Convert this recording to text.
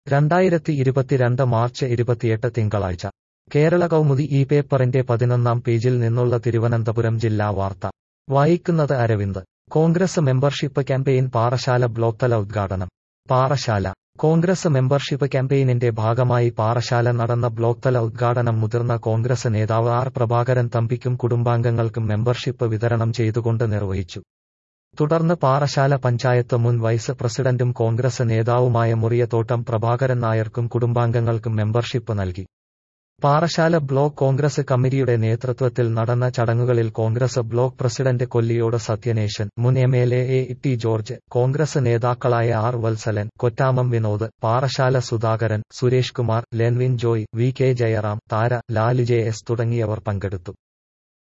രണ്ടായിരത്തി ഇരുപത്തിരണ്ട് മാർച്ച് ഇരുപത്തിയെട്ട് തിങ്കളാഴ്ച കേരള കൗമുദി ഈ പേപ്പറിന്റെ പതിനൊന്നാം പേജിൽ നിന്നുള്ള തിരുവനന്തപുരം ജില്ലാ വാർത്ത വായിക്കുന്നത് Aravind Congress membership campaign Parassala block തല ഉദ്ഘാടനം പാറശാല കോൺഗ്രസ് മെമ്പർഷിപ്പ് ക്യാമ്പയിനിന്റെ ഭാഗമായി പാറശാല നടന്ന ബ്ലോക്ക് തല ഉദ്ഘാടനം മുതിർന്ന കോൺഗ്രസ് നേതാവ് ആർ പ്രഭാകരൻ തമ്പിക്കും കുടുംബാംഗങ്ങൾക്കും മെമ്പർഷിപ്പ് വിതരണം ചെയ്തുകൊണ്ട് നിർവഹിച്ചു തുടർന്ന് പാറശാല പഞ്ചായത്ത് മുൻ വൈസ് പ്രസിഡന്റും കോൺഗ്രസ് നേതാവുമായ മുറിയത്തോട്ടം പ്രഭാകരൻ നായർക്കും കുടുംബാംഗങ്ങൾക്കും മെമ്പർഷിപ്പ് നൽകി പാറശാല ബ്ലോക്ക് കോൺഗ്രസ് കമ്മിറ്റിയുടെ നേതൃത്വത്തിൽ നടന്ന ചടങ്ങുകളിൽ Congress block president Kolliyode Sathyanesan മുൻ M L A T George Congress നേതാക്കളായ R Vatsalan Kottamam Vinod Parassala Sudhakaran Suresh Kumar Lenvin Joy V K Jayaram Thara Lalu J S തുടങ്ങിയവർ പങ്കെടുത്തു